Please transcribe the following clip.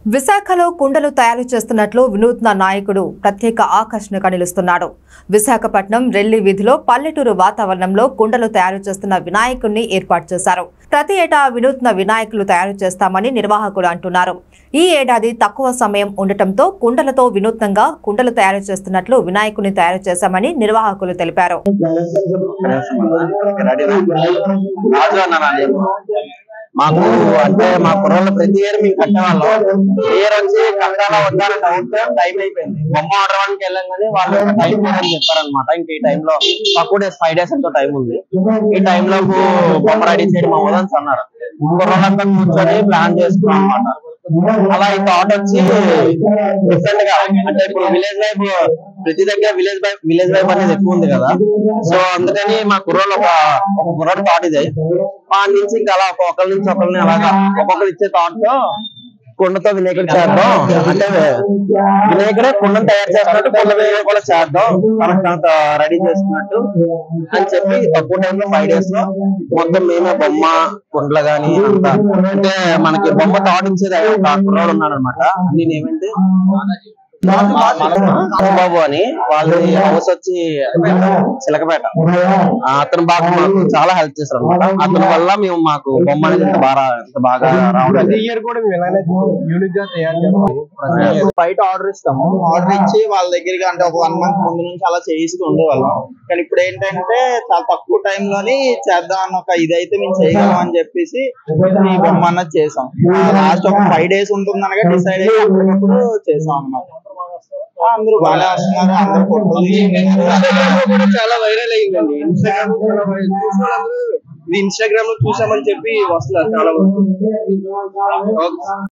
విశాఖలో కుండలు తయారు చేస్తున్నట్లు వినూత్న నాయకుడు ప్రత్యేక ఆకర్షణగా నిలుస్తున్నాడు విశాఖపట్నం రెల్లి వీధిలో పల్లెటూరు వాతావరణంలో కుండలు తయారు చేస్తున్న వినాయకుడిని ఏర్పాటు చేశారు ప్రతి ఏటా వినూత్న వినాయకులు తయారు చేస్తామని నిర్వాహకులు అంటున్నారు ఈ ఏడాది తక్కువ సమయం ఉండటంతో కుండలతో వినూత్నంగా కుండలు తయారు చేస్తున్నట్లు వినాయకుడిని తయారు చేశామని నిర్వాహకులు తెలిపారు రాజు అన్న నా name. మాకు అంటే మా కుర్రోళ్ళు ప్రతి ఇయర్ మేము కట్టేవాళ్ళం ఇయర్ వచ్చి కట్టాలా వద్దా డౌట్ టైం అయిపోయింది బొమ్మ ఆర్డర్ వాళ్ళకి వెళ్ళాం కానీ వాళ్ళు టైం లేదని చెప్పారనమాట ఇంక ఈ టైంలో తక్కువ డేస్ ఫైవ్ డేస్ ఎంతో టైం ఉంది ఈ టైంలో బొమ్మ రెడీ చేయడం అవ్వదని అన్నారు కుర్రోళ్ళంతా కూర్చొని ప్లాన్ చేసుకున్నాం అనమాట అలా ఈ థాట్ వచ్చి డిఫరెంట్ గా అంటే ఇప్పుడు విలేజ్ లైఫ్ ప్రతి దగ్గర విలేజ్ లైఫ్ విలేజ్ లైఫ్ అనేది ఎక్కువ ఉంది కదా సో అందుకని మా కుర్రోళ్ళు ఒక ఒక కుర్రోడు థాట్ ఇది వాడి నుంచి ఇంకా అలా ఒకరి నుంచి ఒకరిని అలాగా ఒక్కొక్కరు ఇచ్చే థాట్ తో కుండతో వినాయకుడు చేద్దాం అంటే వినాయకుడే కుండను తయారు చేస్తున్నట్టు కుండ వినాయకుడు కూడా చేద్దాం మనకు రెడీ చేస్తున్నట్టు అని చెప్పి తక్కువ టైంలో ఫైవ్ డేస్ లో మొత్తం మేమే బొమ్మ కుండలు గాని అంతా అంటే మనకి బొమ్మ థాట్ ఇచ్చేది ఆయన ఒక కుర్రోడు ఉన్నాడు అనమాట నేను ఏమంటే బాబు అని వాళ్ళది హౌస్ వచ్చి చిలకపేట ఆ, అతను బాగా మాకు చాలా హెల్ప్ చేశారు అనమాట అతని వల్ల మేము మాకు బొమ్మ అనేది ఇంత బాగా ఇంత బాగా రావడం ప్రతి ఇయర్ కూడా మేము ఇలానే యూనిక్ గా తయారు చేస్తాం బయట ఆర్డర్ ఇస్తాము ఆర్డర్ ఇచ్చి వాళ్ళ దగ్గరికి అంటే ఒక వన్ మంత్ ముందు నుంచి అలా చేయిస్తూ ఉండేవాళ్ళం కానీ ఇప్పుడు ఏంటంటే చాలా తక్కువ time లోని చేద్దాం అన్న ఒక ఇదైతే మేము చేయగలం అని చెప్పేసి ఈ బొమ్మ అన్నది చేసాం లాస్ట్ ఒక ఫైవ్ డేస్ ఉంటుంది అనగా డిసైడ్ అయ్యి అప్పటికప్పుడు చేసాం అన్నమాట ఆ, అందరూ బాగానే వస్తున్నారు అందరూ ఫోటోలు చాలా వైరల్ అయిందండి ఇన్స్టాగ్రామ్ ఇది ఇన్స్టాగ్రామ్ లో చూసామని చెప్పి వస్తున్నారు చాలా వరకు ఓకే.